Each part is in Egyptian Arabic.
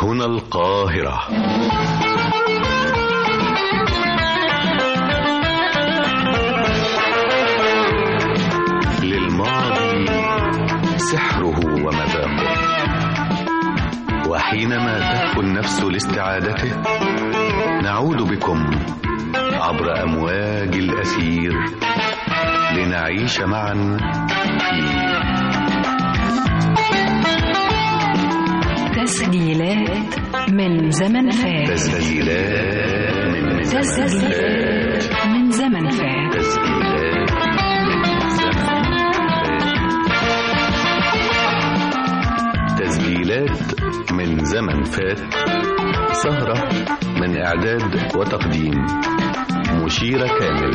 هنا القاهرة للماضي سحره ومذاقه وحينما تهفو النفس لاستعادته نعود بكم عبر أمواج الأثير لنعيش معا في تسجيلات من زمن فات تسجيلات من زمن تسجيلات فات من زمن فات تسجيلات من زمن فات تسجيلات من زمن فات سهرة من إعداد وتقديم مشيرة كامل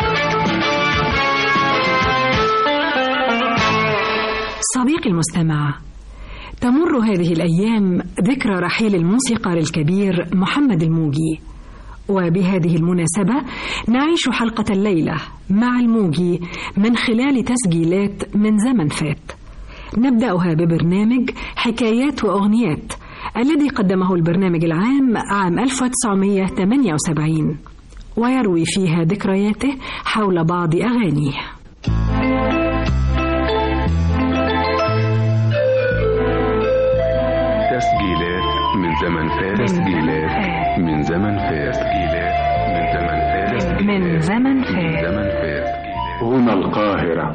صديقي المستمع تمر هذه الأيام ذكرى رحيل الموسيقار الكبير محمد الموجي وبهذه المناسبة نعيش حلقة الليلة مع الموجي من خلال تسجيلات من زمن فات نبدأها ببرنامج حكايات وأغنيات الذي قدمه البرنامج العام عام 1978 ويروي فيها ذكرياته حول بعض أغانيه تسجيلات من زمن فات تسجيلات من زمن فات تسجيلات من زمن فات من زمن من فات زمن فات هنا القاهرة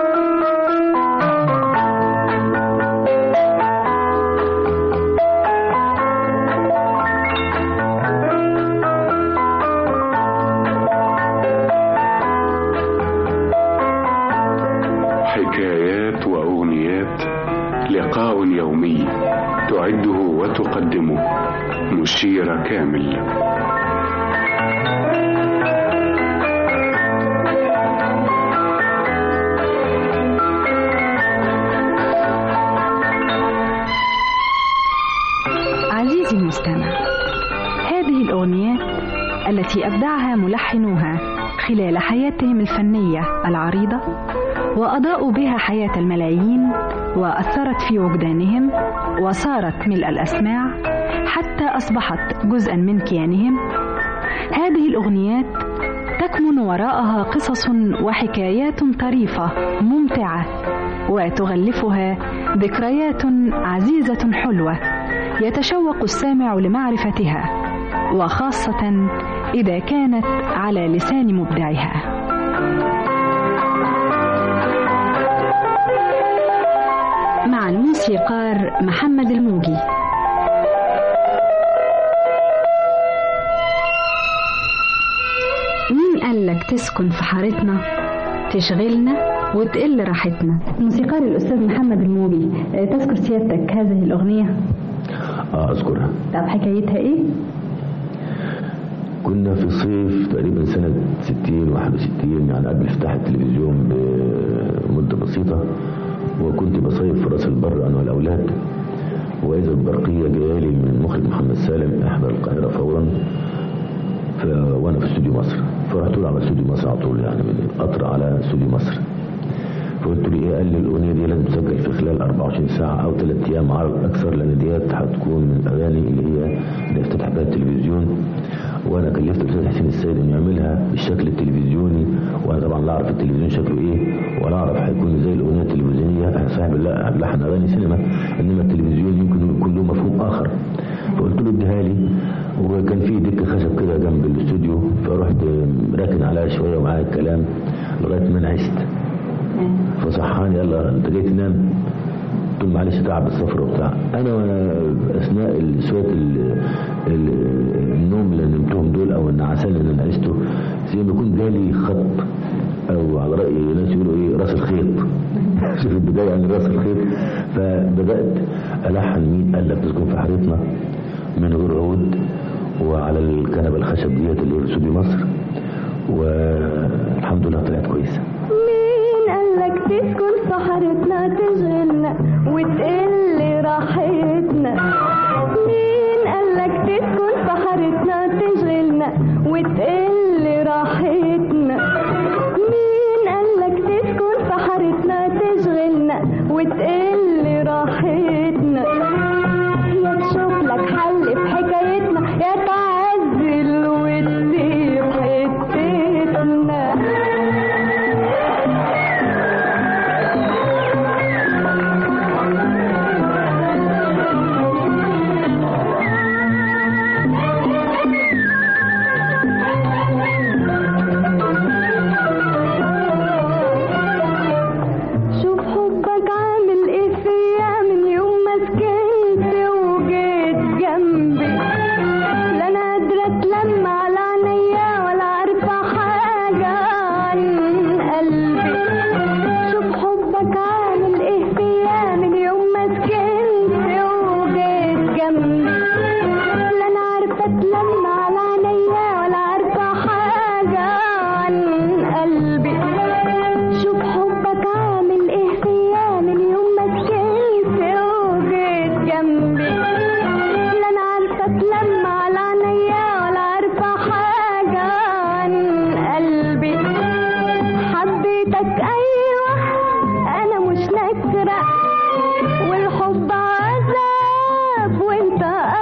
حكايات وأغنيات لقاء يومي تعده وتقدمه مشيرة كامل عزيزي المستمع هذه الأغنيات التي أبدعها ملحنوها خلال حياتهم الفنية العريضة وأضاءوا بها حياة الملايين وأثرت في وجدانهم وصارت ملء الأسماع حتى أصبحت جزءا من كيانهم هذه الأغنيات تكمن وراءها قصص وحكايات طريفة ممتعة وتغلفها ذكريات عزيزة حلوة يتشوق السامع لمعرفتها وخاصة إذا كانت على لسان مبدعها مع الموسيقار محمد الموجي مين قالك تسكن في حارتنا تشغلنا وتقل راحتنا موسيقار الأستاذ محمد الموجي آه، تذكر سيادتك هذه الأغنية اه اذكرها طب حكايتها إيه؟ كنا في صيف تقريبا سنة 60 61 يعني قبل افتتاح التلفزيون بمدة بسيطة وكنت بصيف في راس البر انا والاولاد واذا البرقية جايه لي من المخرج محمد سالم احضر القاهرة فورا ف... وانا في استوديو مصر فرحت له على استوديو مصر على طول يعني من القطر على استوديو مصر فقلت له ايه قال لي الاغنيه دي لازم تسجل في خلال 24 ساعه او 3 ايام عرض اكثر لان ديت هتكون من الاغاني اللي هي اللي افتتح بها التلفزيون وانا كلفت الاستاذ حسين السيد انه يعملها بالشكل التلفزيوني وانا طبعا لا اعرف التلفزيون شكله ايه ولا اعرف هيكون زي الاغنيه التلفزيونيه انا صاحب لا لحن اغاني سينما انما التلفزيون يمكن يكون له مفهوم اخر فقلت له اديها لي وكان في دكه خشب كده جنب الاستوديو فرحت راكن عليها شويه ومعايا الكلام لغايه ما نعست فصحاني يلا انت جاي تنام قلت له معلش تعب السفر وبتاع انا وانا اثناء ال- شويه ال- ال- النوم اللي نمتهم دول او النعسان اللي انا نعسته زي ما يكون جالي خط او على راي ناس يقولوا ايه راس الخيط شوف البدايه يعني راس الخيط فبدات الحن مين قال لك تسكن في حارتنا من غير عود وعلى الكنبه الخشب ديت اللي هي في استوديو مصر والحمد لله طلعت كويسه مين قالك تسكن في حارتنا تشغلنا وتقل راحتنا مين قالك تسكن في حارتنا تشغلنا وتقل راحتنا مين قالك تسكن في حارتنا تشغلنا وتقل راحتنا يا تشوف لك حل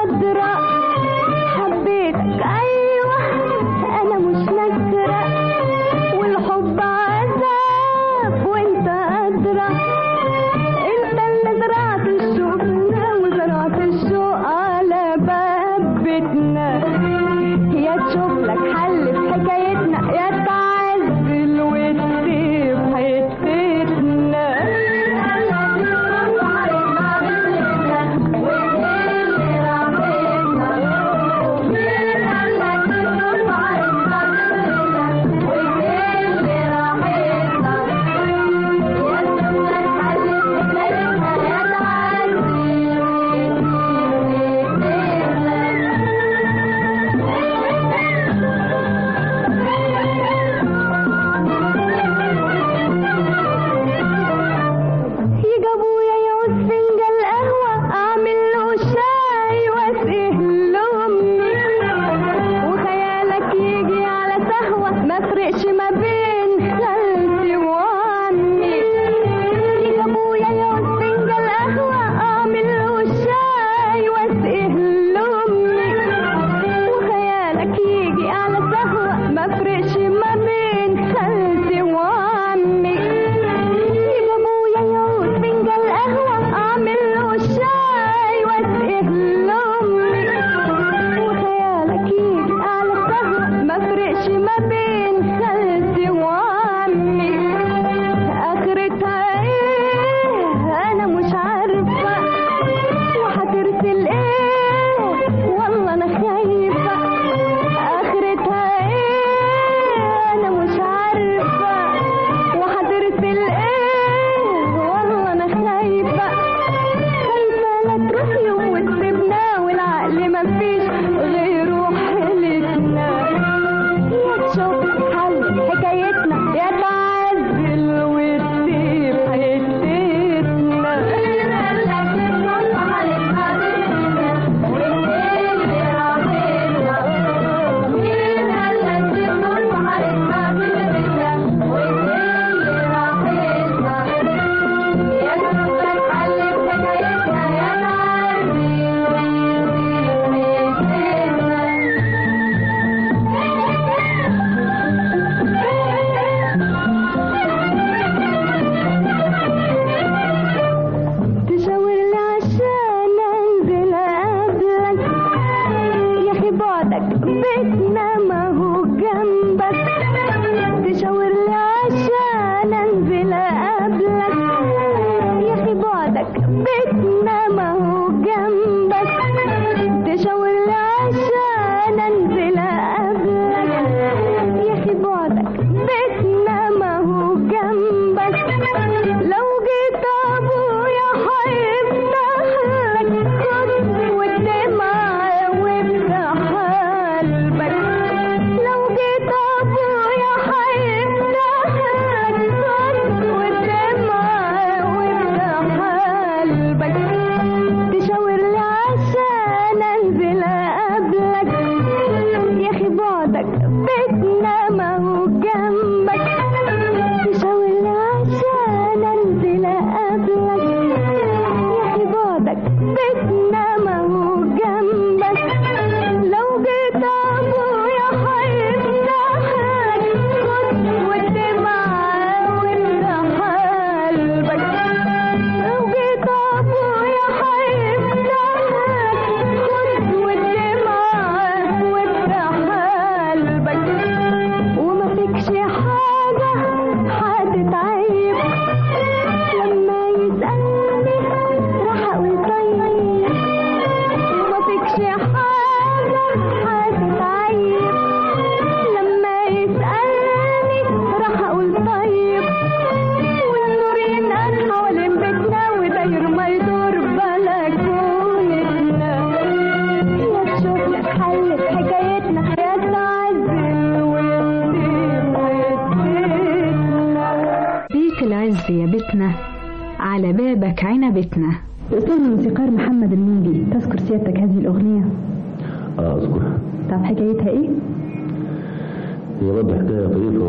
أدرى حبيتك أيوة أنا مش نكرة والحب عذاب وانت أدرى انت اللي زرعت الشوق وزرعت الشوق على باب بيتنا يا تشوف لك حل في حكايتنا يا تعزل وتسيب حتتنا يجي ابويا يعوز فنجان قهوة اعمل له شاي واسقيه له امي وخيالك يجي على سهوة ما فرقش ما بين خالتي وعمي يجي ابويا يعوز فنجان قهوة اعمل له شاي واسقيه له امي وخيالك يجي على سهوة ما فرقش ما بين خالتي وعمي يجي ابويا يعوز فنجان قهوة اعمل له شاي واسقيه لامي وخيالك يجي على سهوة ما فرقش ما بين خالتي وعمي اخرتها ايه انا مش عارفة وهترسل ايه والله انا خايفة اخرتها ايه انا مش عارفة وهترسل ايه والله انا خايفة خايفة لا تروح يوم وتسيبنا والعقل مفيش غيره حيلتنا يا تشوف حل حكايتنا يا تعزل وتسيب تشاور لي عشان انزل اقابلك يا اخي بعدك بيتنا ما هو جنبك تشاور لي عشان انزل اقابلك يا اخي بعدك بيتنا ما هو جنبك تشاور لي عشان انزل اقابلك يا اخي بعدك بيتنا ما هو جنبك لو جيت ابويا هيفتح لك خد والدمع وافتح قلبك لو جيت ابويا هيفتح لك خد والدمع وافتح قلبك تشاور لي عشان انزل اقابلك يا اخي بعدك بيتنا ما هو جنبك تشاور لي عشان انزل اقابلك يا اخي بعدك بيتنا ما هو جنبك لو جيت ابويا هيفتح لك خد والدمع وافتح قلبك لو جيت ابويا هيفتح لك خد والدمع وافتح قلبك وما فيكش حاجة هتتعيب لما يسألني راح أقول طيب وما فيكش حاجة هتتعيب لما يسألني راح أقول طيب والنور ينقل حوالين بيتنا وداير ما يدور بلكونتنا يا تشوف لك حل في حكايتنا يا تعزل وتسيب حتتنا بيك العز يا بيتنا على بابك عنبتنا الأستاذ الموسيقار محمد الموجي تذكر سيادتك هذه الأغنية اه اذكرها طب حكايتها إيه؟ هي برضه حكايه طريفه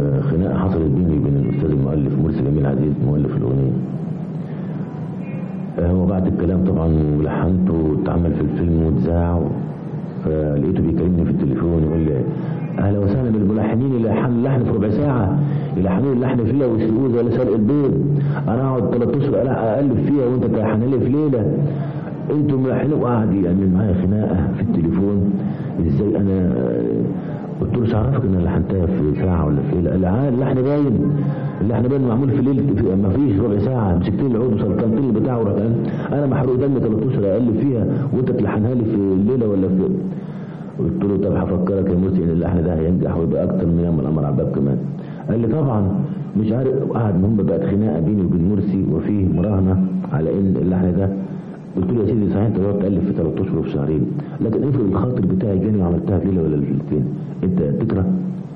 وخناقه حصلت بيني وبين الاستاذ المؤلف مرسي جميل عزيز مؤلف الاغنيه آه، وبعد الكلام طبعا ولحنته واتعمل في الفيلم واتذاع فلقيته بيكلمني في التليفون يقول لي اهلا وسهلا بالملحنين اللي لحنوا اللحن في ربع ساعه يلحنوا اللحن في ليله ويسلقوه زي سلق البيض انا اقعد 13 ألا- الف فيها وانت تلحن لي في ليله انتوا ملحنين وقعد يعمل معايا خناقه في التليفون ازاي انا آه، قلت له مش عارفك ان أنا لحنتها في ساعه ولا في ليله قال لي عاد اللحن باين اللحن باين معمول في ليله في- ما فيش ربع ساعه مسكت لي العود وسلطنت لي البتاع ورحت قال- انا محروق دمي 13 اقل فيها وانت تلحنها لي في الليله ولا في قلت له طب هفكرك يا مرسي ان اللحن ده هينجح ويبقى اكتر من يوم القمر على الباب كمان قال لي طبعا مش عارف قعد المهم بقت خناقه بيني وبين مرسي وفيه مراهنه على ان اللحن ده قلت له يا سيدي صحيح انت تقعد تالف في ثلاث اشهر وفي شهرين لكن افرض الخاطر بتاعي جاني وعملتها في ليله ولا ليلتين انت تكره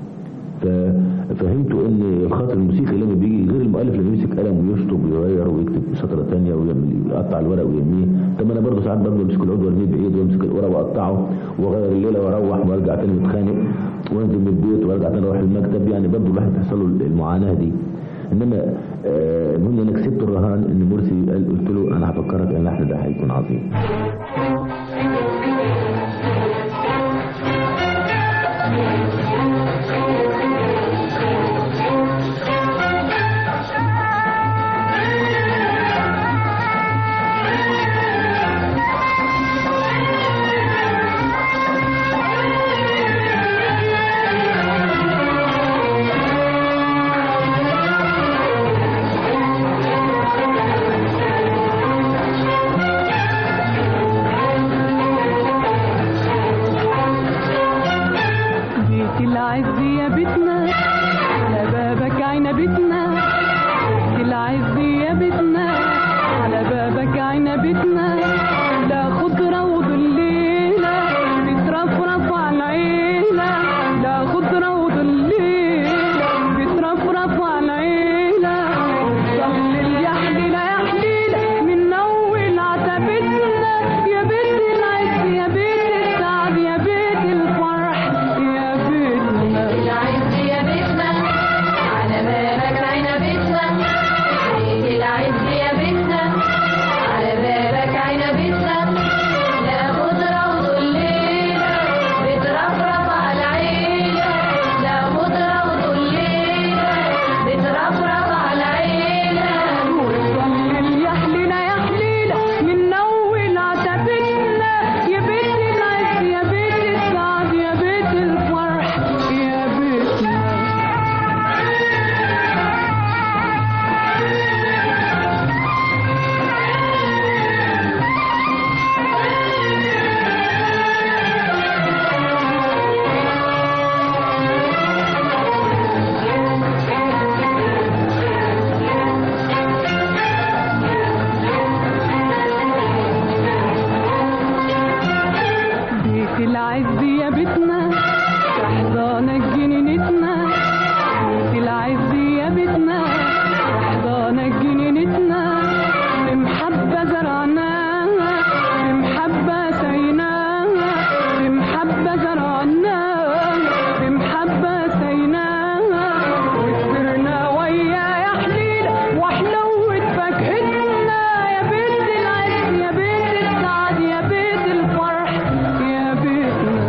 ففهمت ان الخاطر الموسيقي لما بيجي غير المؤلف لما يمسك قلم ويشطب ويغير ويكتب سطره ثانيه ويقطع الورق ويرميه طب انا برضه ساعات برضه امسك العود وارميه بعيد وامسك الورق واقطعه واغير الليله واروح وارجع تاني متخانق وانزل من البيت وارجع تاني اروح المكتب يعني برضه الواحد بيحصل له المعاناه دي انما آه، المهم انا كسبت الرهان ان مرسي قال قلت له انا هفكرك ان اللحن ده هيكون عظيم بيت العز يا بيتنا على بابك عنبتنا بيت العز يا بيتنا على بابك عنبتنا لا خضرة وظليلة بترفرف على العيلة لا خضرة وظليلة بترفرف على العيلة صلي يا حليلة يا حليلة من أول عتبتنا يا بيت العز يا بيت السعد يا بيت الفرح يا بيتنا العز يا بيتنا على بابك عنبتنا بيت العز يا بيتنا على بابك عنبتنا لا خضرة وظليلة بترفرف على العيلة لا خضرة وظليلة بترفرف على العيلة وصلي يا حليلة يا حليلة من أول عتبتنا يا بيت العز يا بيت السعد يا بيت الفرح يا بيتنا بيت العز يا بيتنا تحضانك جنينتنا بيت العز يا بيتنا تحضانك جنينتنا بمحبة زرعناها بمحبة سيناها بمحبة زرعناها بمحبة سيناها وسرنا ويا يا حليلة وحلوة فاكهتنا يا بيت العز يا بيت السعد يا بيت الفرح يا بيتنا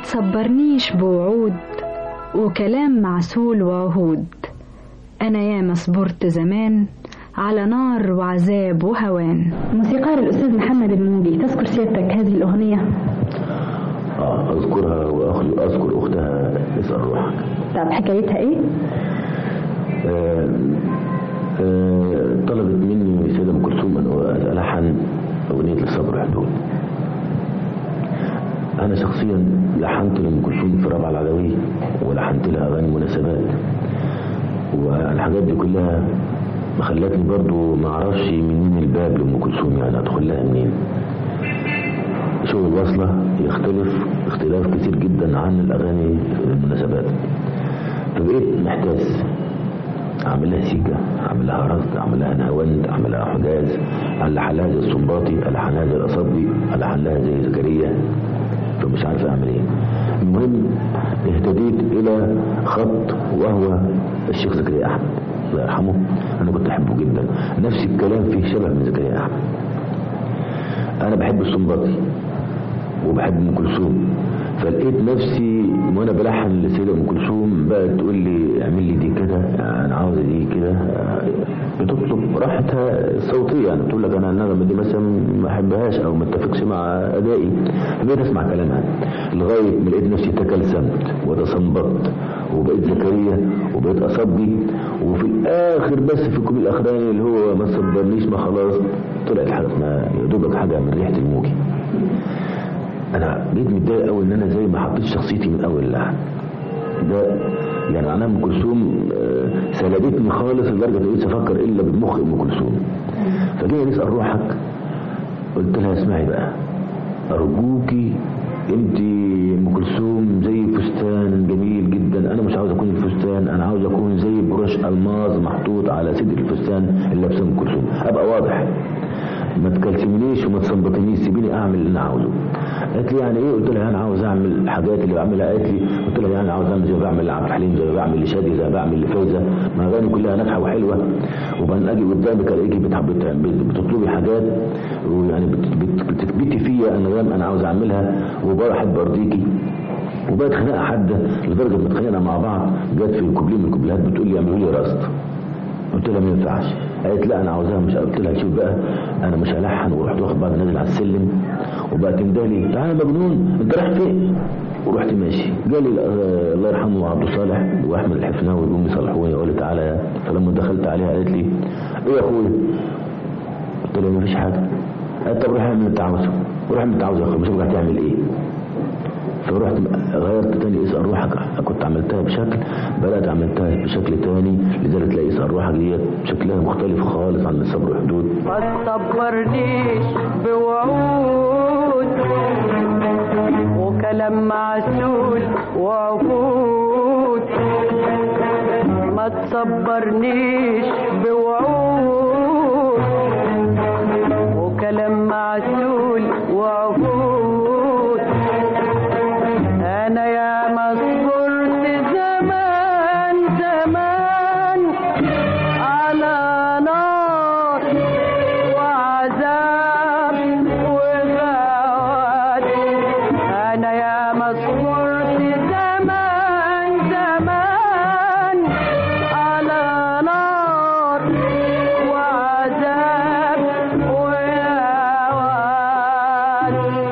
تصبرنيش بوعود وكلام معسول وعهود أنا ياما صبرت زمان على نار وعذاب وهوان موسيقار الأستاذ محمد الموجي تذكر سيادتك هذه الأغنية آه أذكرها وأخ- أذكر أختها اسأل روحك طب حكايتها إيه؟ آه، آه، طلبت مني سيدة أم كلثوم أن ألحن أغنية الصبر حدود أنا شخصيا لحنت لأم كلثوم في رابعة العدوية ولحنت لها أغاني مناسبات والحاجات دي كلها خلتني برضو ما اعرفش منين الباب لأم كلثوم يعني أدخل لها منين شغل الوصلة يختلف اختلاف كتير جدا عن الأغاني المناسبات فبقيت محتاس اعمل لها سيكا اعمل لها رصد اعمل لها نهاوند اعمل لها حجاز الحن لها زي السنباطي الحن لها زي الاصبي الحن لها زي زكريا فمش عارف اعمل ايه المهم اهتديت الى خط وهو الشيخ زكريا احمد الله يرحمه انا كنت احبه جدا نفس الكلام فيه شبه من زكريا احمد انا بحب السنباطي وبحب ام كلثوم فلقيت نفسي وانا بلحن لسيدة ام كلثوم بقى تقول لي اعمل لي دي كده انا عاوز دي كده بتطلب راحتها الصوتيه يعني تقول لك انا النغمه دي مثلا ما احبهاش او ما اتفقش مع ادائي فبقيت اسمع كلامها لغايه ما لقيت نفسي تكلسمت وتصنبطت وبقيت زكريا وبقيت اصبي وفي الاخر بس في الكوب الاخراني اللي هو ما صبرنيش ما خلاص طلعت حاجه اسمها يا دوبك حاجه من ريحه الموجي انا بقيت متضايق قوي ان انا زي ما حطيت شخصيتي من اول اللحن ده يعني معناها ام كلثوم آه، سلبتني خالص لدرجه ما بقيتش افكر الا بمخ ام كلثوم فجينا نسال روحك قلت لها اسمعي بقى ارجوكي انت ام كلثوم زي فستان جميل جدا انا مش عاوز اكون الفستان انا عاوز اكون زي بروش الماظ محطوط على صدر الفستان اللي لابسه ام كلثوم ابقى واضح ما تكلسمنيش وما تصنبطنيش سيبيني اعمل اللي انا عاوزه قالت لي يعني ايه قلت لها انا عاوز اعمل الحاجات اللي بعملها قالت لي قلت لها يعني عاوز اعمل زي ما بعمل لعبد الحليم زي ما بعمل لشادي زي ما بعمل لفايزه ما اغاني كلها ناجحه وحلوه وبعدين اجي قدامك الاقيكي بتحب بتطلبي حاجات ويعني بت- بت- بتثبتي فيا انغام انا عاوز اعملها وبحب ارضيكي وبقت خناقه حاده لدرجه ما اتخانقنا مع بعض جت في كوبليه من الكوبليهات بتقول لي اعملوا لي راست قلت لها ما ينفعش قالت لا انا عاوزاها مش قلت لها شوف بقى انا مش هلحن ورحت واخد بعض نازل على السلم وبقى تندالي تعالى يا مجنون انت رايح فين ورحت ماشي جالي آه، الله يرحمه عبد الصالح واحمد الحفناوي يقوم يصلحوني يقول لي تعالى يا فلما دخلت عليها قالت لي ايه يا اخويا قلت لها مفيش حاجه قالت طب روح اعمل اللي انت عاوزه روح اعمل اللي انت عاوزه يا اخويا مش هتعمل تعمل ايه فرحت غيرت تاني اسأل روحك كنت عملتها بشكل بدأت عملتها بشكل تاني لذلك تلاقي اسأل روحك ديت شكلها مختلف خالص عن الصبر حدود ما تصبرنيش بوعود وكلام معسول وعهود ما تصبرنيش بوعود وكلام معسول وعهود انا يا ما صبرت زمان زمان على نار وعذاب وغوات انا يا ما صبرت زمان زمان على نار وعذاب وغوات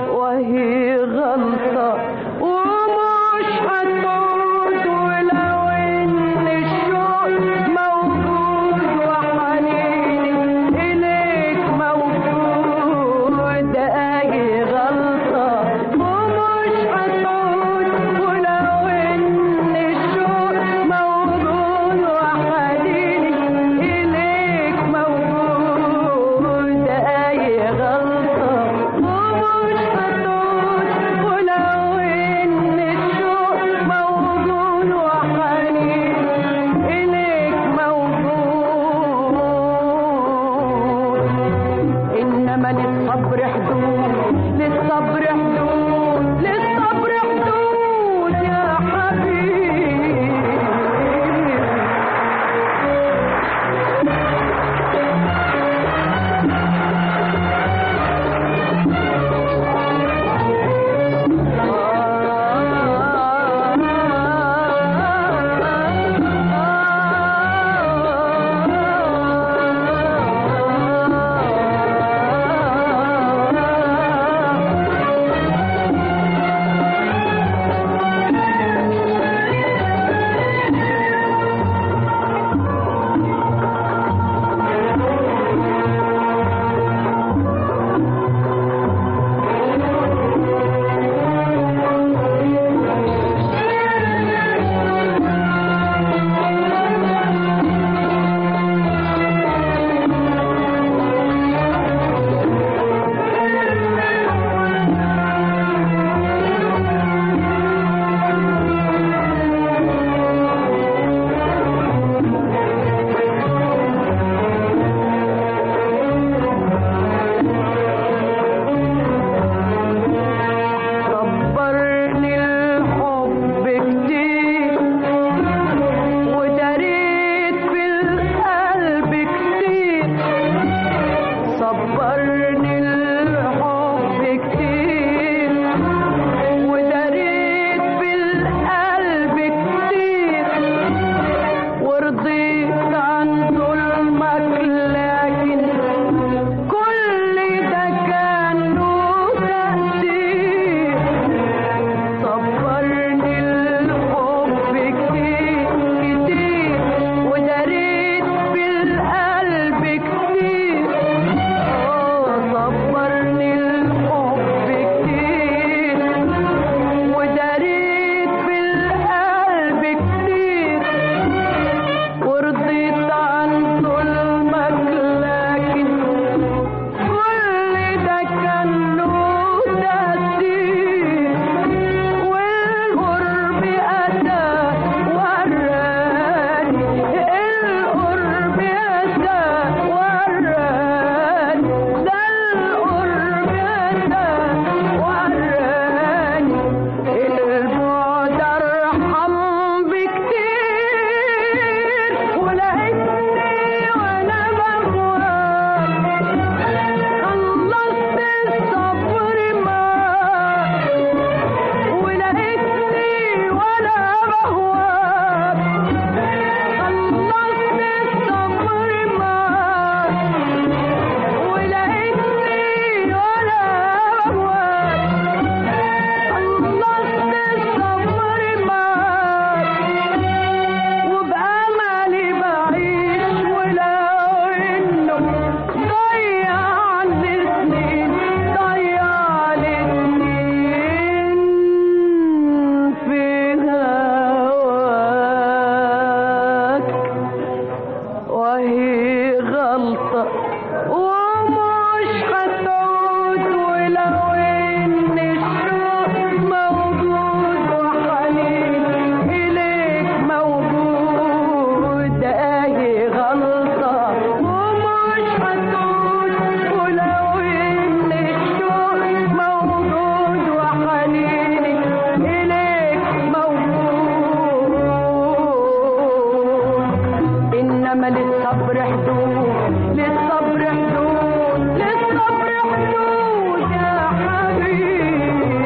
ورضيت عن ظلمك لكن كل ده كان له تأثير صبرني الحب كتير كتير وداريت بالقلب كتير آه صبرني الحب كتير وداريت بالقلب كتير ورضيت عن ظلمك لكن كل ده كان له تأثير والقرب أتى وراني القرب أتى وراني ده القرب أتى وراني البعد أرحم بكتير ولقيتني وأنا بهواك خلصت الصبر معاك ولقيتني وأنا بهواك خلصت الصبر معاك ولقيتني وأنا بهواك خلصت الصبر معاك وبأملي بعيش ولو إنه ضيع لي سنين ضيع لي سنين في هواك وهي غلطة ومش هتعود ولو إن الشوق موجود وحنين إليك موجود أهي غلطة ومش هتعود ولو إن الشوق موجود وحنيني إليك موجود إنما للصبر حدود للصبر حدود للصبر حدود يا حبيبي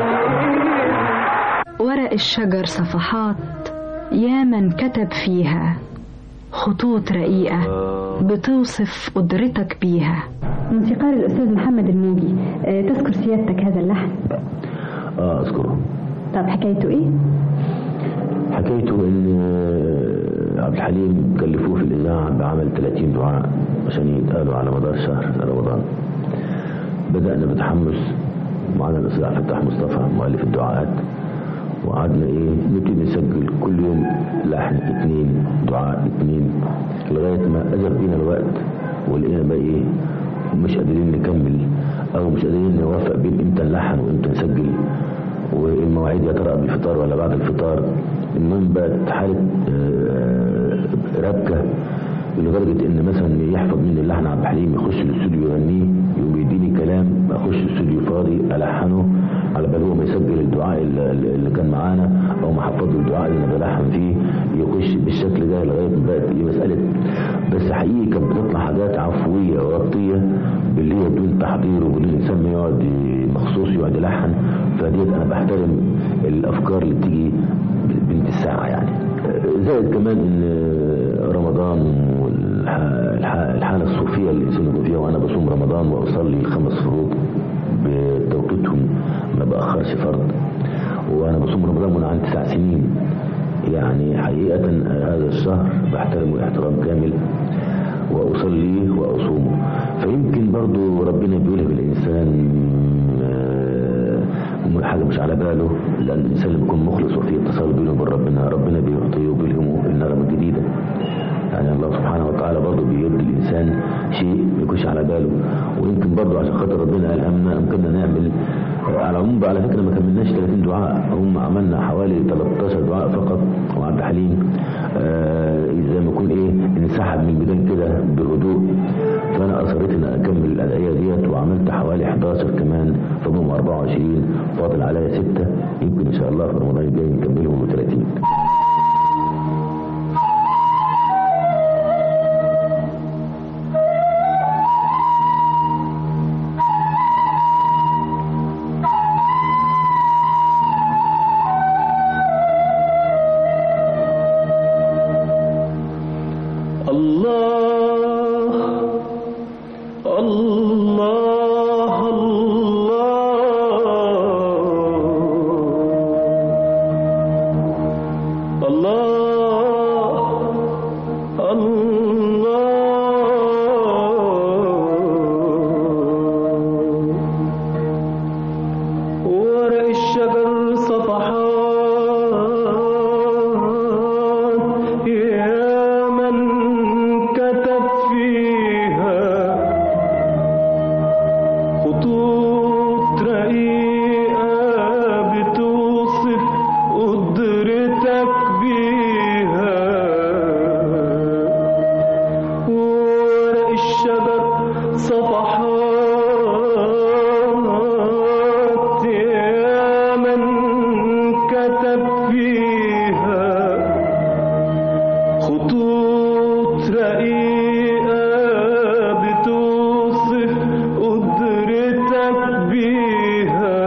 ورق الشجر صفحات يا من كتب فيها خطوط رقيقة بتوصف قدرتك بيها موسيقار الأستاذ محمد الموجي آه، تذكر سيادتك هذا اللحن اه اذكره طب حكايته إيه؟ حكايته ان آه، عبد الحليم كلفوه في الاذاعه بعمل 30 دعاء عشان يتقالوا على مدار شهر رمضان بدانا بتحمس معنا الاستاذ عبد الفتاح مصطفى مؤلف الدعاءات وقعدنا ايه نبتدي نسجل كل يوم لحن اتنين دعاء اتنين لغايه ما اجل بينا الوقت ولقينا بقى ايه مش قادرين نكمل او مش قادرين نوافق بين امتى نلحن وامتى نسجل والمواعيد يا ترى قبل الفطار ولا بعد الفطار المهم بقت حاله آه، ربكه لدرجه ان مثلا يحفظ مني اللحن عبد الحليم يخش الاستوديو يغنيه يقوم يديني كلام اخش الاستوديو فاضي الحنه على بال هو ما يسجل الدعاء اللي اللي كان معانا او ما حفظ له الدعاء اللي انا بلحن فيه يخش بالشكل ده لغايه ما بقت ايه مساله بس حقيقي كانت بتطلع حاجات عفويه وغطيه باللي هي بدون تحضير وبدون الانسان ما يقعد ي- مخصوص يقعد يلحن فديت انا بحترم الافكار اللي بتيجي بنت الساعه يعني زائد كمان ان رمضان والحاله الصوفيه اللي الانسان يكون فيها وانا بصوم رمضان واصلي الخمس فروض بتوقيتهم ما باخرش فرض وانا بصوم رمضان وانا عندي تسع سنين يعني حقيقه هذا الشهر بحترمه احترام كامل واصليه واصومه فيمكن برضو ربنا بيقولها بالانسان آه، حاجه مش على باله لان الانسان اللي بيكون مخلص وفي اتصال بينه وبين ربنا ربنا بيعطيه وبيلهمه النغمه الجديده يعني الله سبحانه وتعالى برضه بيدي الانسان شيء ما يكونش على باله ويمكن برضه عشان خاطر ربنا الهمنا يمكننا نعمل على العموم بقى على فكره ما كملناش 30 دعاء هم عملنا حوالي 13 دعاء فقط وعبد الحليم آه زي ما يكون ايه انسحب من البدايه كده بهدوء فانا اصريت ان اكمل الادعيه ديت وعملت حوالي 11 كمان فهم 24 فاضل عليا سته يمكن ان شاء الله في رمضان الجاي نكملهم 30 صوت رقيقة بتوصف قدرتك بيها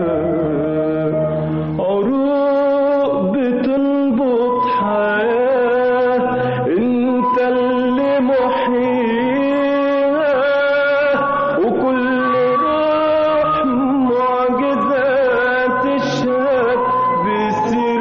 عروق بتنبض حياة انت اللي محييها وكل روح معجزة تشهد بسر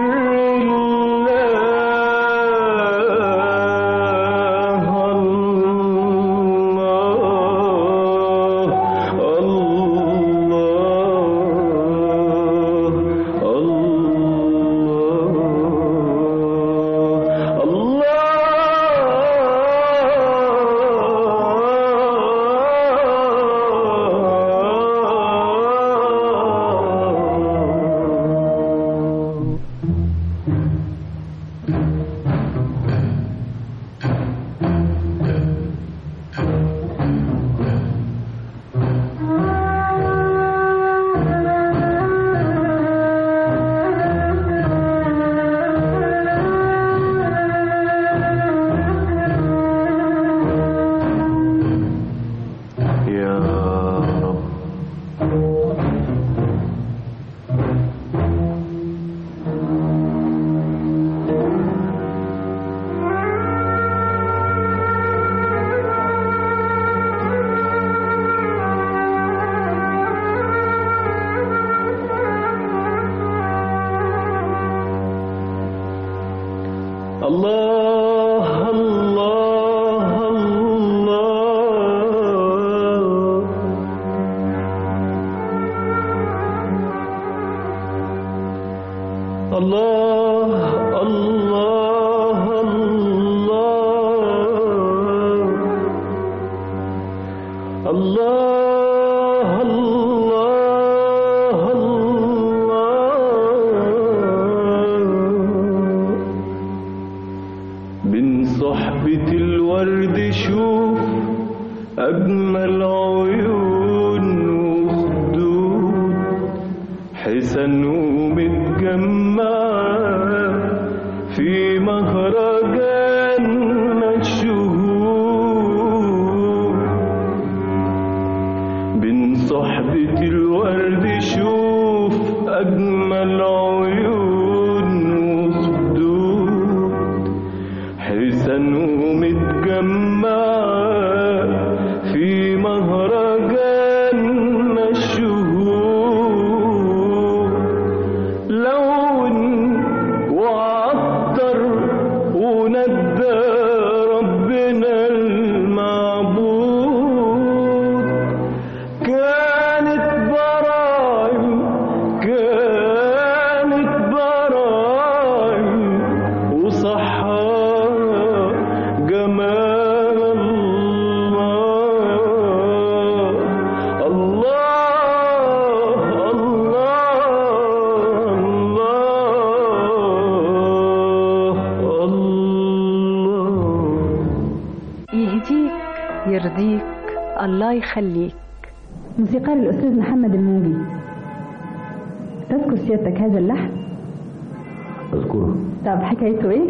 يا رب الله الله الله الله الله الله الله الله الله من صحبة الورد شوف أجمل عيون وخدود حسن ومتجمعة في مهرجان مشهور بين صحبة الورد شوف أجمل عيون وخدود حسن ومتجمعة في مهرجان مشهور لون وعطر وندى ربنا المعبود كانت براعم كانت براعم وصحى جمال الله الله الله الله يهديك يرضيك الله يخليك موسيقار الأستاذ محمد الموجي تذكر سيادتك هذا اللحن؟ أذكره طب حكايته إيه؟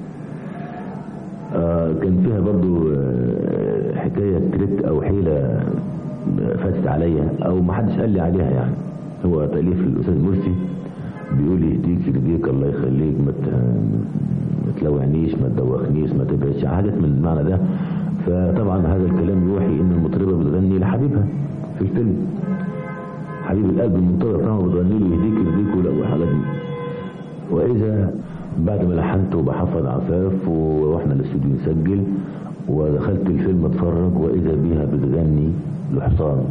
آه كان فيها برضو آه حكاية تريت أو حيلة فاتت عليا أو ما حدش قال لي عليها يعني هو تأليف الأستاذ مرسي بيقول يهديك يرضيك الله يخليك ما ت- ما تلوعنيش ما تدوخنيش ما تبعدش حاجات من المعنى ده فطبعا هذا الكلام يوحي ان المطربه بتغني لحبيبها في الفيلم حبيب القلب المنطلق طبعا بتغني له يهديك يرضيك ولا وحاجات دي واذا بعد ما لحنت وبحفظ عفاف ورحنا الاستوديو نسجل ودخلت الفيلم اتفرج واذا بيها بتغني لحصان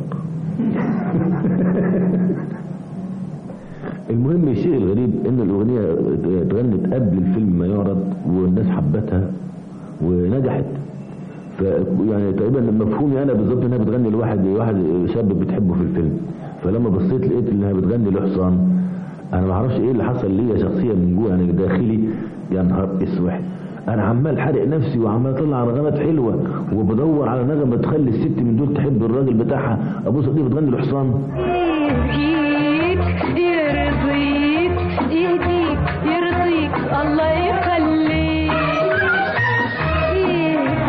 المهم الشيء الغريب ان الاغنيه اتغنت قبل الفيلم ما يعرض والناس حبتها ونجحت ف يعني تقريبا مفهومي انا بالظبط انها بتغني لواحد واحد شاب بتحبه في الفيلم فلما بصيت لقيت انها بتغني لحصان انا ما اعرفش ايه اللي حصل ليا شخصيا من جوه انا داخلي يا نهار اسوح انا عمال حرق نفسي وعمال اطلع نغمات حلوه وبدور على نغمه تخلي الست من دول تحب الراجل بتاعها ابص دي بتغني لحصان يهديك يرضيك يهديك يرضيك الله يخليك يهديك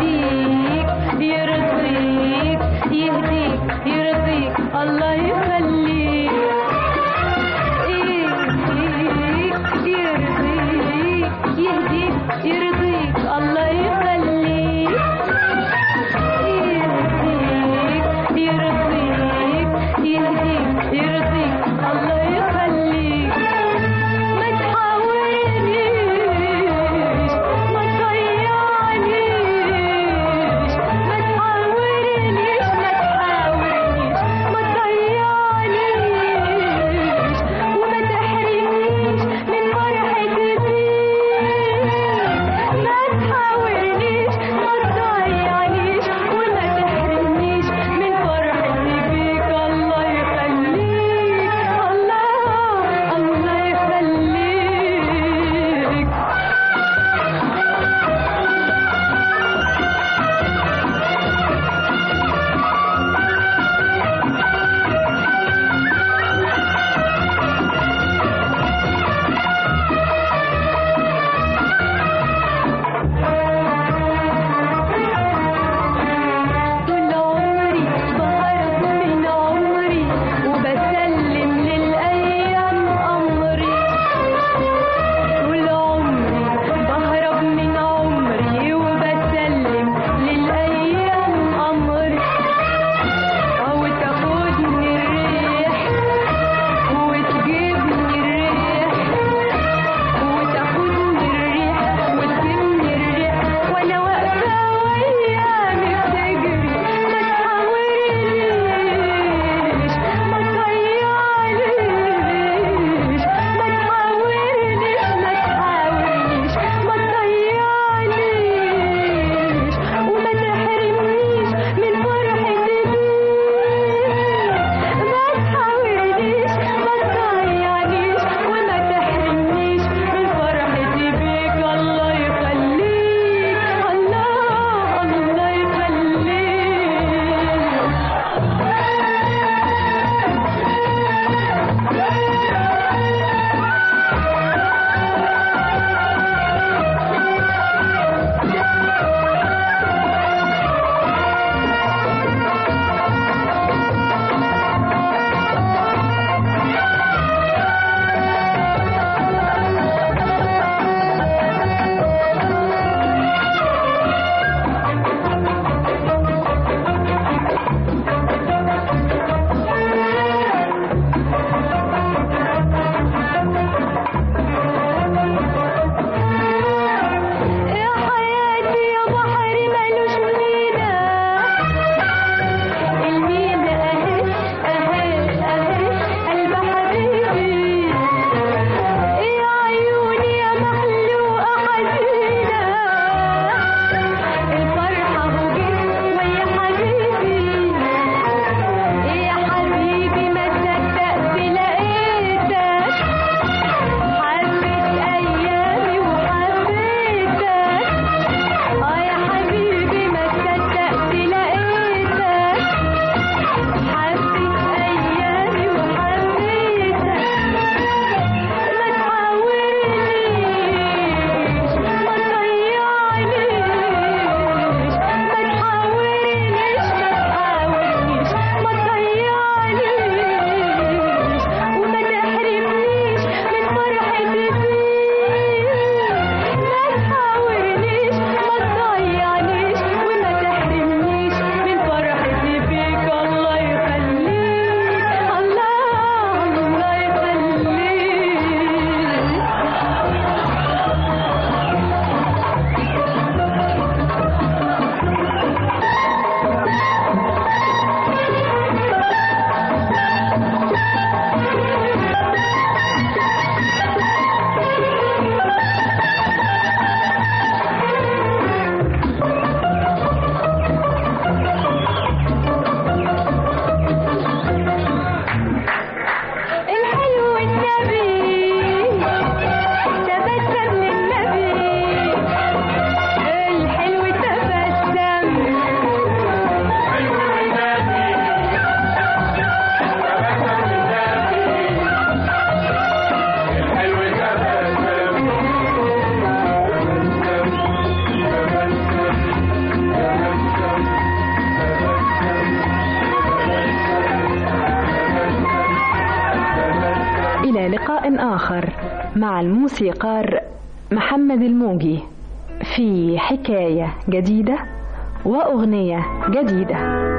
لقاء آخر مع الموسيقار محمد الموجي في حكاية جديدة وأغنية جديدة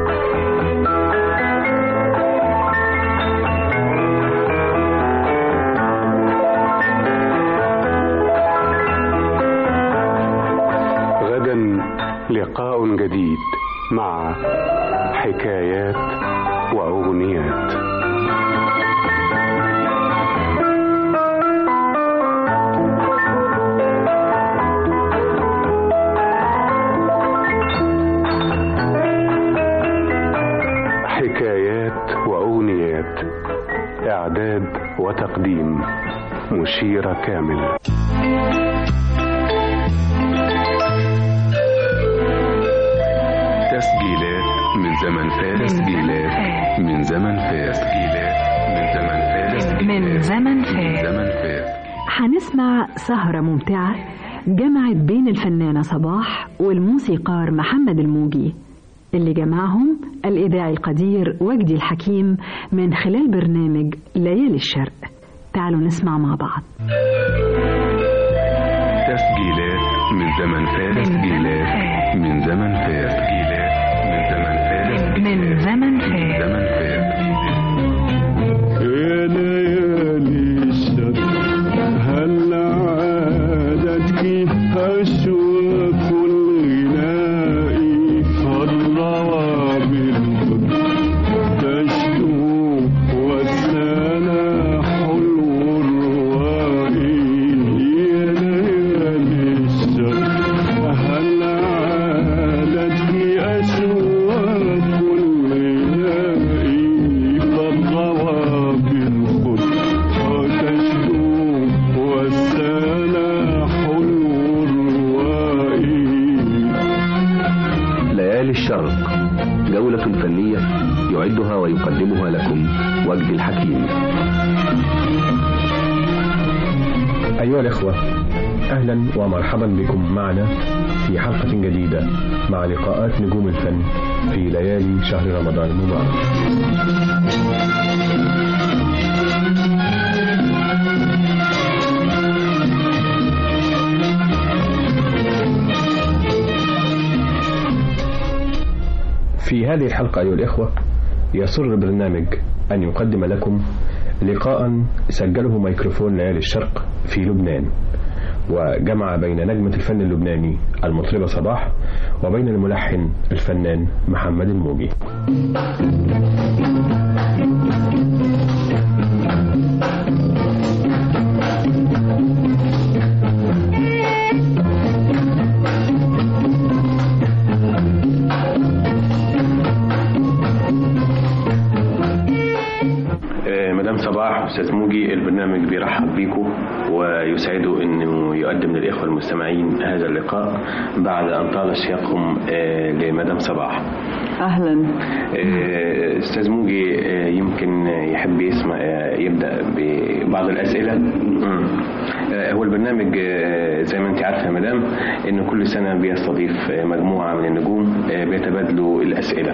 غدا لقاء جديد مع حكايات واغنيات حكايات واغنيات اعداد وتقديم مشير كامل تسجيلات من زمن فات تسجيلات من زمن فات تسجيلات من زمن فات من زمن من فات زمن فات هنسمع سهرة ممتعة جمعت بين الفنانة صباح والموسيقار محمد الموجي اللي جمعهم الإذاعي القدير وجدي الحكيم من خلال برنامج ليالي الشرق تعالوا نسمع مع بعض تسجيلات من زمن فات تسجيلات من زمن فات تسجيلات من زمن فات من زمن من فات زمن فات يا ليالي الشر هل عادتك أشواك الغناء فالروى بالقدر تشدو والسنا حلو الروائي يا ليالي الشر هل عادتك أشواك الغناء فالروى بالقدر تشدو والسنا حلو الروائي ليالي الشرق جولة فنية يعدها ويقدمها لكم وجدي الحكيم أيها الإخوة أهلا ومرحبا بكم معنا في حلقة جديدة مع لقاءات نجوم الفن في ليالي شهر رمضان المبارك في هذه الحلقة أيها الإخوة يسر البرنامج أن يقدم لكم لقاء سجله ميكروفون ليالي الشرق في لبنان وجمع بين نجمة الفن اللبناني المطربة صباح وبين الملحن الفنان محمد الموجي آه، مدام صباح استاذ موجي البرنامج بيرحب بيكم ويسعده انه يقدم للاخوه المستمعين هذا اللقاء بعد ان طال اشتياقهم آه، لمدام صباح اهلا آه، استاذ موجي آه، يمكن يحب يسمع آه، يبدا ببعض الاسئله مم. آه، هو البرنامج آه، زي ما انت عارفه يا مدام انه كل سنه بيستضيف آه، مجموعه من النجوم آه، بيتبادلوا الاسئله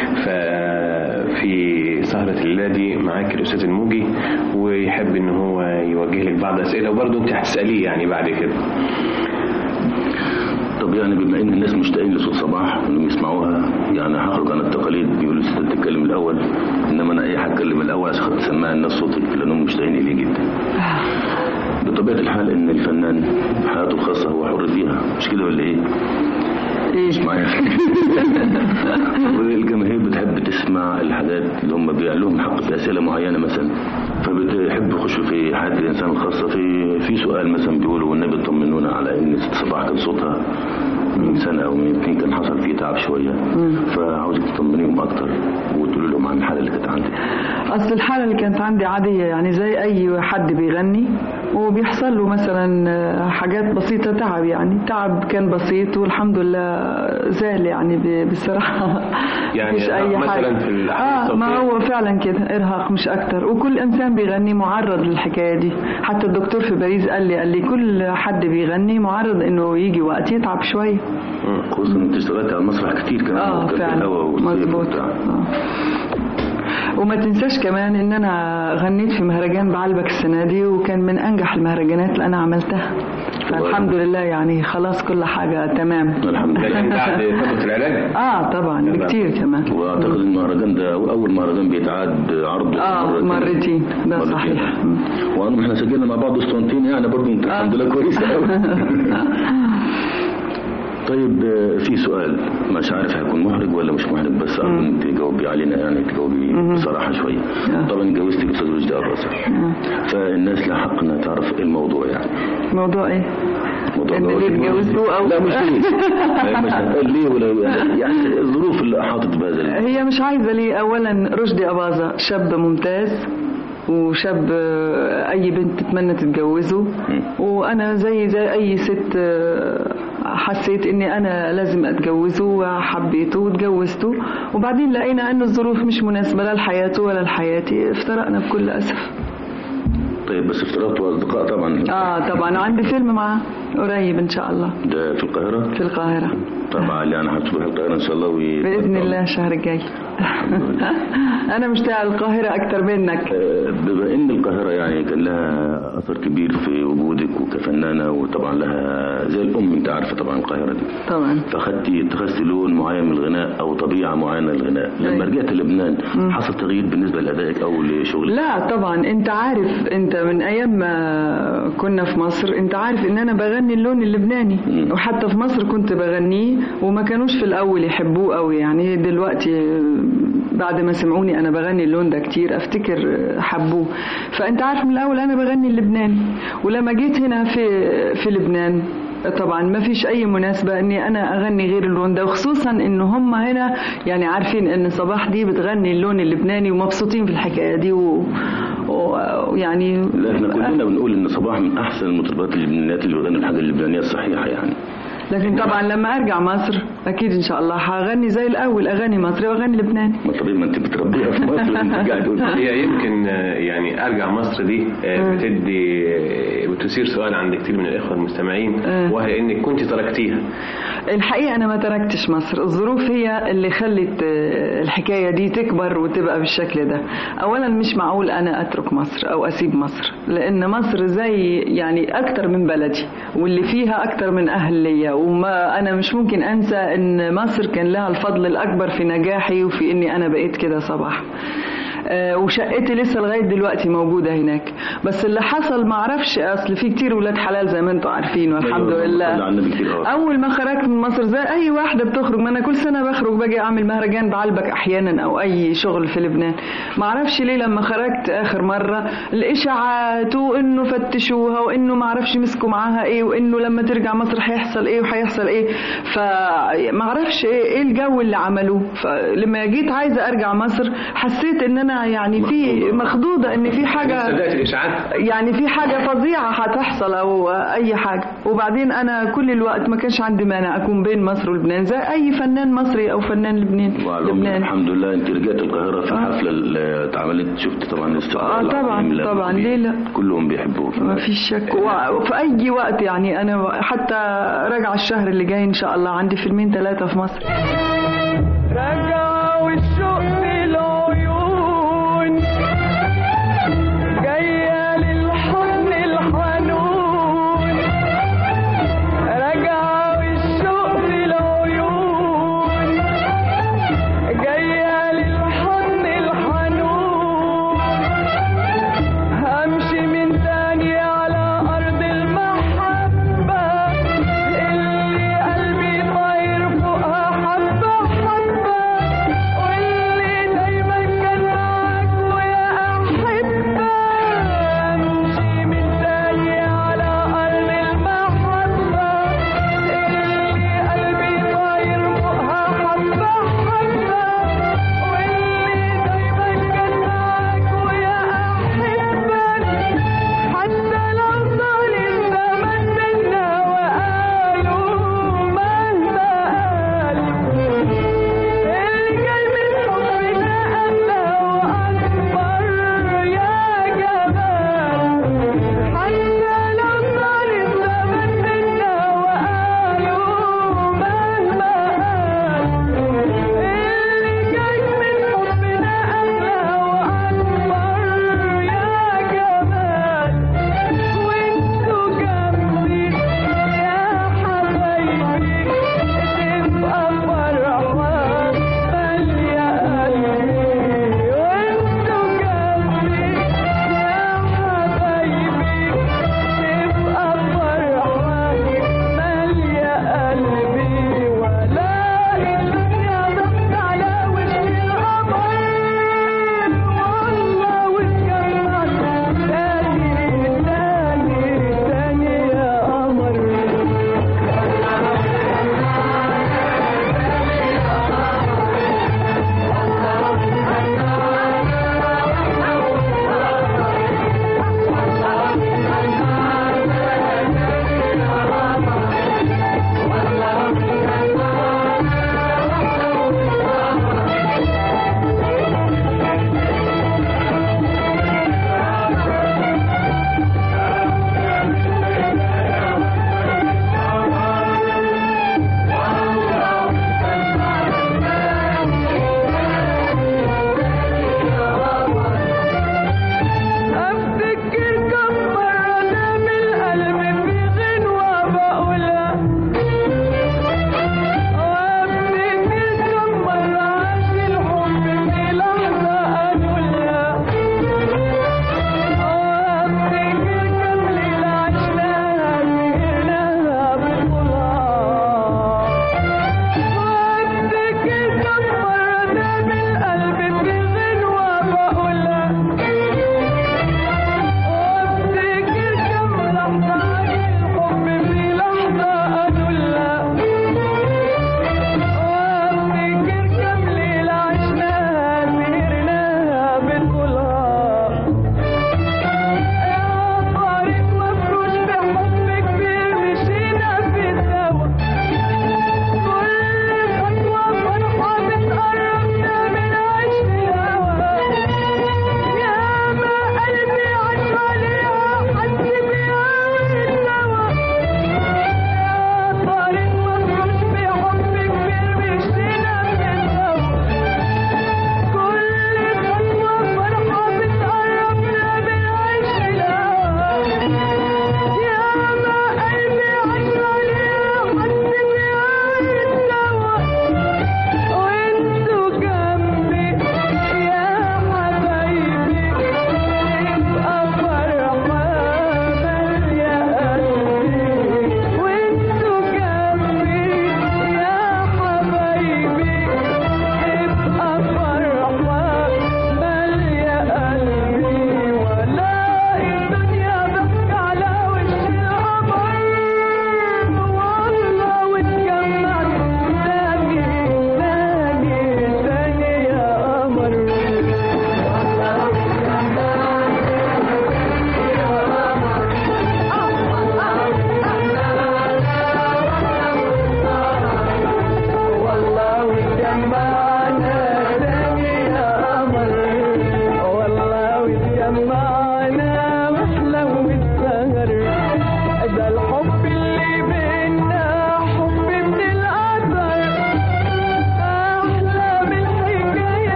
ففي سهرة الليلة دي معاك الأستاذ الموجي ويحب إن هو يوجه لك بعض الأسئلة وبرضه أنت هتسأليه يعني بعد كده طب يعني بما ان الناس مشتاقين لصوت صباح انهم يسمعوها يعني هخرج عن التقاليد بيقولوا الست تتكلم الاول انما انا ايه هتكلم الاول عشان خاطر تسمع الناس صوتي لانهم مشتاقين اليه جدا بطبيعه الحال ان الفنان حياته الخاصه هو حر فيها مش كده ولا ايه؟ مش معايا والجماهير بتحب تسمع الحاجات اللي هم بيبقى لهم حق في اسئله معينه مثلا فبتحب يخشوا في حياه الانسان الخاصه في في سؤال مثلا بيقولوا والنبي طمنونا على ان ست صباح كان صوتها من سنه او من اتنين كان حصل فيه تعب شويه فعاوزك تطمنيهم اكتر وتقولوا لهم عن الحاله اللي كانت عندك اصل الحاله اللي كانت عندي عاديه يعني زي اي حد بيغني وبيحصل له مثلا حاجات بسيطه تعب يعني تعب كان بسيط والحمد لله زال يعني ب- بصراحه يعني مش اي مثلاً حاجه في الحالة اه ما الصوتية. هو فعلا كده ارهاق مش اكتر وكل انسان بيغني معرض للحكايه دي حتى الدكتور في باريس قال لي قال لي كل حد بيغني معرض انه يجي وقت يتعب شويه خصوصا انت اشتغلت على المسرح كتير كمان اه وكان في فعلا الهوا والصيف مظبوط وبتاع. آه. وما تنساش كمان ان انا غنيت في مهرجان بعلبك السنه دي وكان من انجح المهرجانات اللي انا عملتها فالحمد لله يعني خلاص كل حاجه تمام الحمد لله لكن بعد فتره العلاج اه طبعا بكتير كمان واعتقد المهرجان ده اول مهرجان بيتعاد عرضه اه مرتين ده مرتين. صحيح وانا احنا سجلنا مع بعض اسطوانتين يعني برضه انت الحمد لله كويسه قوي طيب آه، في سؤال مش عارف هيكون محرج ولا مش محرج بس ارجو انك تجاوبي علينا يعني تجاوبي بصراحه شويه طبعا اتجوزتي باستاذ رشدي الراسل فالناس لها حق انها تعرف ايه الموضوع يعني موضوع ايه؟ موضوع ان جواز اللي اتجوزتوه او لا مش ليه لا، مش هتقال ليه ولا يعني الظروف اللي حاطت بهذا ال- هي مش عايزه ليه اولا رشدي اباظه شاب ممتاز وشاب آه، اي بنت تتمنى تتجوزه وانا زي زي اي ست آه، حسيت اني انا لازم اتجوزه وحبيته واتجوزته وبعدين لقينا ان الظروف مش مناسبه لا لحياته ولا لحياتي افترقنا بكل اسف طيب بس افترضتوا اصدقاء طبعا اه طبعا عندي فيلم معاه قريب ان شاء الله ده في القاهره في القاهره طبعا يعني هتروح القاهره ان شاء الله وي... باذن الله الشهر الجاي انا مشتاقه القاهره اكتر منك آه، بما ان القاهره يعني كان لها اثر كبير في وجودك وكفنانه وطبعا لها زي الام انت عارفه طبعا القاهره دي طبعا فاخدتي اتخذتي لون معين من الغناء او طبيعه معينه للغناء لما أيوة. رجعت لبنان حصل تغيير بالنسبه لادائك او لشغلك لا طبعا انت عارف انت من ايام ما كنا في مصر انت عارف ان انا بغني اللون اللبناني وحتى في مصر كنت بغنيه وما كانوش في الاول يحبوه قوي يعني دلوقتي بعد ما سمعوني انا بغني اللون ده كتير افتكر حبوه فانت عارف من الاول انا بغني اللبناني ولما جيت هنا في في لبنان طبعا ما فيش اي مناسبه اني انا اغني غير اللون ده وخصوصا ان هم هنا يعني عارفين ان صباح دي بتغني اللون اللبناني ومبسوطين في الحكايه دي و- و- ويعني لا احنا كلنا بنقول ان صباح من احسن المطربات اللبنانيات اللي بيغنوا الحاجه اللبنانيه الصحيحه يعني لكن طبعا لما ارجع مصر اكيد ان شاء الله هغني زي الاول اغاني مصري واغاني لبناني ما طبيعي ما انت بتربيها في مصر انت قاعد تقول هي يمكن آه، يعني ارجع مصر دي آه، بتدي آه، بتثير سؤال عند كتير من الاخوه المستمعين وهي انك كنت تركتيها الحقيقة أنا ما تركتش مصر الظروف هي اللي خلت آه، الحكاية دي تكبر وتبقى بالشكل ده أولا مش معقول أنا أترك مصر أو أسيب مصر لأن مصر زي يعني أكتر من بلدي واللي فيها أكتر من أهل ليا وما أنا مش ممكن أنسى إن مصر كان لها الفضل الأكبر في نجاحي وفي إني أنا بقيت كده صباح آه، وشقتي لسه لغايه دلوقتي موجوده هناك بس اللي حصل ما اعرفش اصل في كتير ولاد حلال زي ما انتم عارفين والحمد أيوة، لله صلي على النبي كتير أوي. اول ما خرجت من مصر زي اي واحده بتخرج ما انا كل سنه بخرج باجي اعمل مهرجان بعلبك احيانا او اي شغل في لبنان ما اعرفش ليه لما خرجت اخر مره الاشاعات وانه فتشوها وانه ما اعرفش مسكوا معاها ايه وانه لما ترجع مصر هيحصل ايه وهيحصل ايه فما اعرفش ايه ايه الجو اللي عملوه فلما جيت عايزه ارجع مصر حسيت ان انا يعني في مخضوضه ان في حاجه صدقت الاشاعات يعني في حاجة فظيعة هتحصل أو أي حاجة وبعدين أنا كل الوقت ما كانش عندي مانع أكون بين مصر ولبنان زي أي فنان مصري أو فنان لبناني وعلى العموم لبنان الحمد لله انت رجعت القاهره في الحفله اللي اتعملت شفت طبعا الاستقبال آه طبعا العظيم اللي طبعا قاموا بيه. ليه لا كلهم بيحبوك ما فيش شك وفي أي وقت يعني أنا حتى راجعة الشهر اللي جاي إن شاء الله عندي فيلمين ثلاثة في مصر رجع والشوق في العيون جاية للحضن الحنون رجع والشوق في العيون جاية للحضن الحنون همشي من تاني على أرض المحبة اللي قلبي طاير فوقها حبة حبة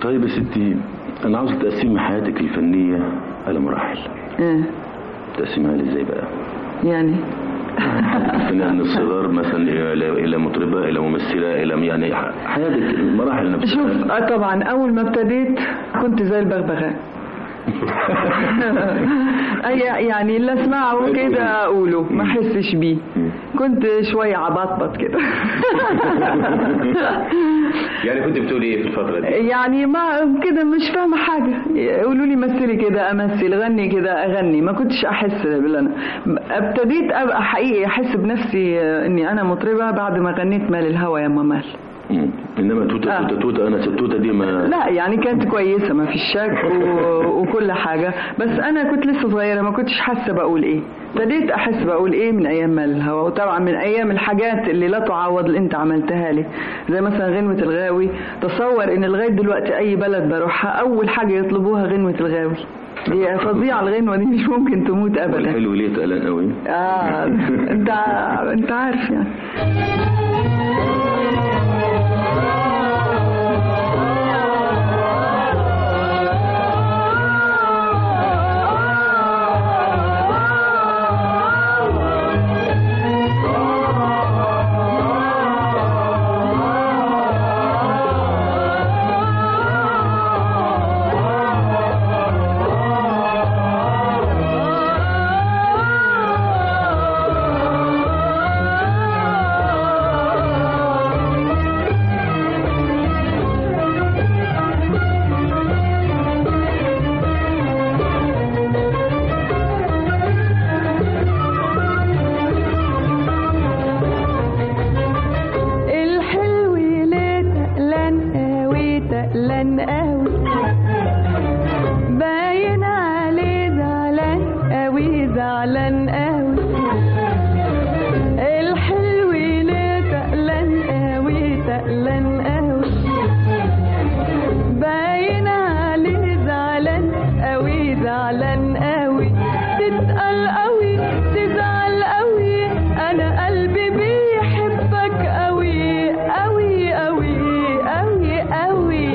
طيب يا ستي انا عاوز تقسمي حياتك الفنيه على مراحل ايه تقسميها لي ازاي بقى يعني الفنان من الصغر مثلا الى الى مطربه الى ممثله الى يعني ح- حياتك المراحل نفسها شوف آه طبعا اول ما ابتديت كنت زي البغبغاء أي يعني اللي اسمعه كده اقوله ما احسش بيه كنت شويه عبطبط كده يعني كنت بتقولي ايه في الفتره دي يعني ما كده مش فاهمه حاجه يقولوا لي مثلي كده امثل غني كده اغني ما كنتش احس باللي انا ابتديت ابقى حقيقي احس بنفسي اني انا مطربه بعد ما غنيت مال الهوى يا مال مم. انما توته توته توته انا توته دي ما لا يعني كانت كويسه ما فيش شك و... وكل حاجه بس انا كنت لسه صغيره ما كنتش حاسه بقول ايه ابتديت احس بقول ايه من ايام ما الهوا وطبعا من ايام الحاجات اللي لا تعوض اللي انت عملتها لي زي مثلا غنوه الغاوي تصور ان لغايه دلوقتي اي بلد بروحها اول حاجه يطلبوها غنوه الغاوي دي فظيعه الغنوه دي مش ممكن تموت ابدا الحلو ليه تقلان قوي اه انت انت عارف يعني الحلو ليه تقلان قوي تقلان قوي باين عليه زعلان قوي زعلان قوي الحلو ليه تقلان قوي تقلان قوي باين عليه زعلان قوي زعلان قوي تتقل قوي تزعل قوي انا قلبي بيحبك قوي قوي قوي قوي قوي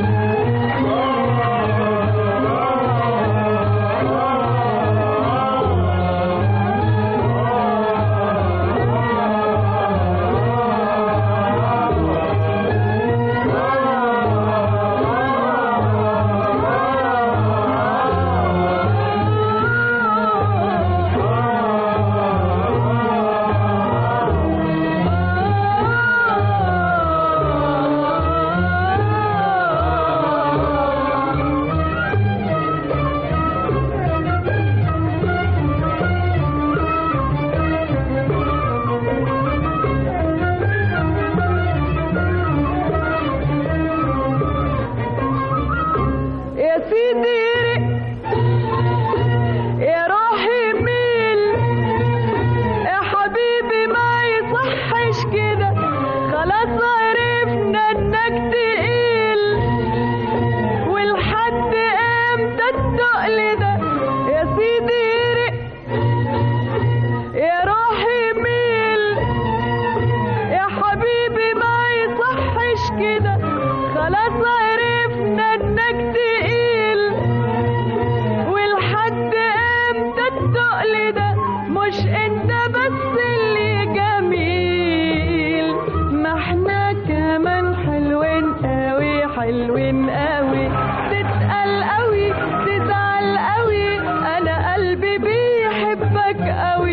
يا سيدي رق يا روحي ميل يا حبيبي ما يصحش كده خلاص عرفنا انك تقيل والحد امتى التقل ده يا سيدي رق يا روحي ميل يا حبيبي ما يصحش كده خلاص عرفنا انك تقيل والحد امتى التقل ده مش انت بس اللي جميل ما احنا كمان حلوين قوي حلوين قوي تتقل قوي تزعل قوي انا قلبي بيحبك قوي